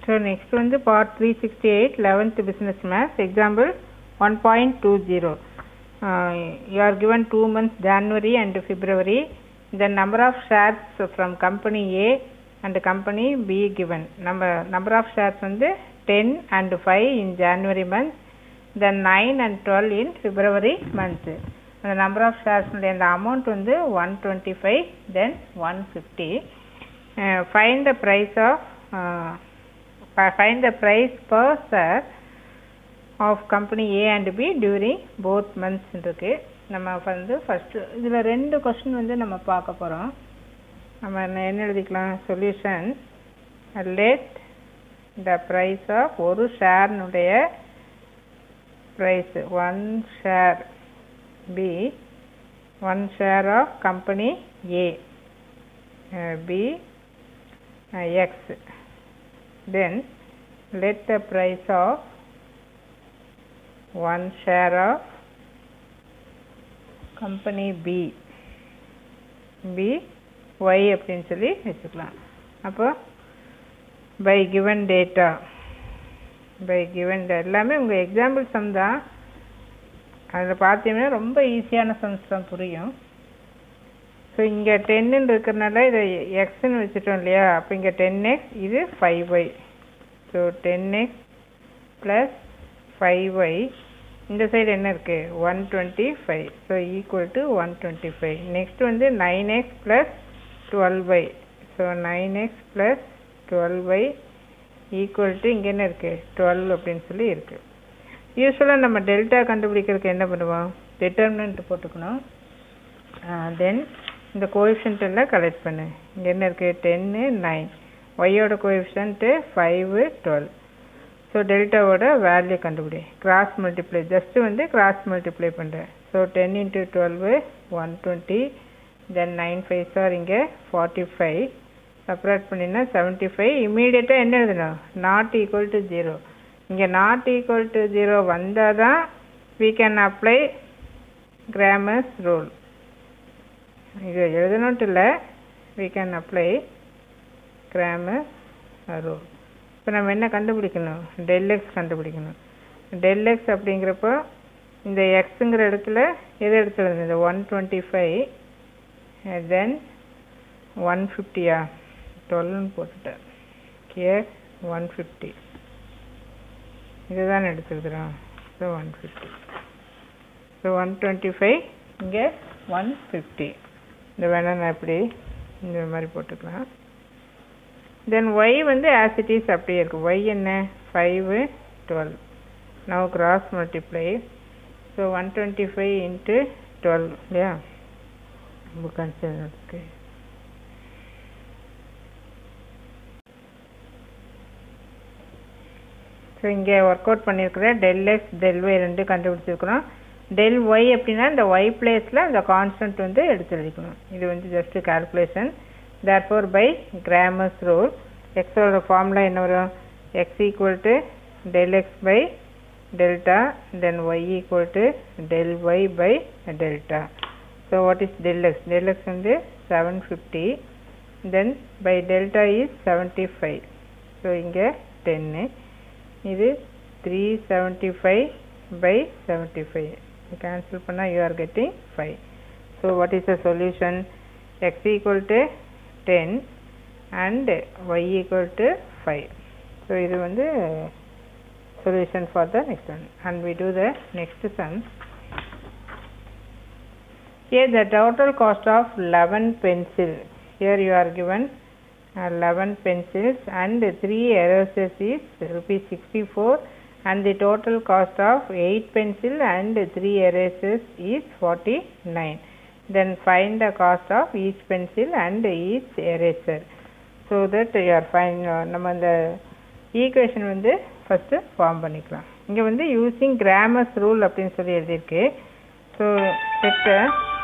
so next வந்து part three sixty eight eleventh business maths example one point two zero you are given two months January and February the number of shares from company A and company B given number number of shares வந்து 10 and 5 in January month then 9 and 12 in February month அந்த number of shares உடைய அந்த amount வந்து 125 then 150 uh, find the price of uh, find the price per share of company A and B during both months இருக்கு நம்ம வந்து first இதில் ரெண்டு question வந்து நம்ம பார்க்க போகிறோம் நம்ம என்ன எழுதிக்கலாம் solution let the price of ஒரு ஷேர்னுடைய price one share B one share of company A B X then let the price of one share of company B B Y அப்படின்னு சொல்லி வச்சுக்கலாம் அப்போ by given data by given எல்லாமே உங்கள் example some தான் அதில் பார்த்தீங்கன்னா ரொம்ப ஈஸியான சம்ஸ் தான் புரியும் ஸோ இங்கே டென்னு இருக்கிறனால இதை எக்ஸ்ன்னு வச்சுட்டோம் இல்லையா அப்போ இங்கே டென் எக்ஸ் இது five Y so ten X plus five Y இந்த சைடு என்ன இருக்குது one twenty five so equal to one twenty five next வந்து nine X plus twelve Y so nine X plus twelve Y equal to இங்கே என்ன இருக்குது twelve அப்படின்னு சொல்லி இருக்குது யூஸ்வலாக நம்ம டெல்டா கண்டுபிடிக்கிறதுக்கு என்ன பண்ணுவோம் டிட்டர்மினன்ட் போட்டுக்கணும் தென் இந்த கோஎஃபிஷியன்ட் எல்லாம் கலெக்ட் பண்ணு இங்கே என்ன இருக்குது டென்னு நைன் ஒய்யோட கோஎஃபிஷியன்ட்டு ஃபைவு டுவெல் ஸோ டெல்டாவோட வேல்யூ கண்டுபிடி கிராஸ் மல்டிப்ளை ஜஸ்ட்டு வந்து கிராஸ் மல்டிப்ளை பண்ணுறேன் so ten into twelve one twenty then nine five sir இங்கே ஃபார்ட்டி ஃபைவ் செப்பரேட் பண்ணினா செவன்ட்டி ஃபைவ் இமீடியட்டாக என்ன எழுதணும் நாட் ஈக்குவல் டு ஜீரோ இங்கே நாட் ஈக்குவல் டு ஜீரோ வந்தால் தான் we can apply Cramer's rule இது எழுதணுன்ட்டு இல்லை we can apply Cramer's rule இப்போ நம்ம என்ன கண்டுபிடிக்கணும் டெல் எக்ஸ் கண்டுபிடிக்கணும் டெல் எக்ஸ் அப்படிங்கிறப்போ இந்த எக்ஸுங்கிற இடத்துல எது எடுத்துருது இந்த one twenty five then one ஃபிஃப்டியா டுவெல்னு போட்டுட்டேன் கேஸ் ஒன் ஃபிஃப்டி இதுதான் எடுத்துருக்குறோம் so one fifty so one twenty five இங்கே ஒன் ஃபிஃப்டி இந்த வேணால் நான் இப்படி இந்த மாதிரி போட்டுக்கலாம் தென் ஒய் வந்து ஆஸ் இட் இஸ் அப்படியே இருக்குது ஒய் என்ன five twelve now cross multiply so one twenty five into twelve இல்லையா புக் இருக்கு ஸோ இங்கே ஒர்க் அவுட் பண்ணியிருக்கிறேன் டெல் எக்ஸ் டெல் ஒய் ரெண்டு கண்டுபிடிச்சிருக்கிறோம் டெல் ஒய் அப்படின்னா இந்த ஒய் பிளேஸில் அந்த கான்ஸ்டன்ட் வந்து எடுத்து எழுதிக்கணும் இது வந்து just calculation therefore by Cramer's rule x ஓட ஃபார்முலா என்ன வரும் x equal to del x by delta then y equal to del y by delta so what is del x del x வந்து 750 then by delta is 75 so இங்க 10 இது 375 by 75 cancel பண்ணா you are getting 5 so what is the solution x equal to 10 and y equal to 5 so இது வந்து solution for the next one and we do the next sum here the total cost of 11 pencil here you are given uh, 11 pencils and 3 erasers is rupees 64 and the total cost of 8 pencil and 3 erasers is 49 then find the cost of each pencil and each eraser so that you are find நம்ம அந்த equation வந்து first form பண்ணிக்கலாம் இங்கே வந்து using Cramer's rule அப்படின்னு சொல்லி எழுதியிருக்கு so set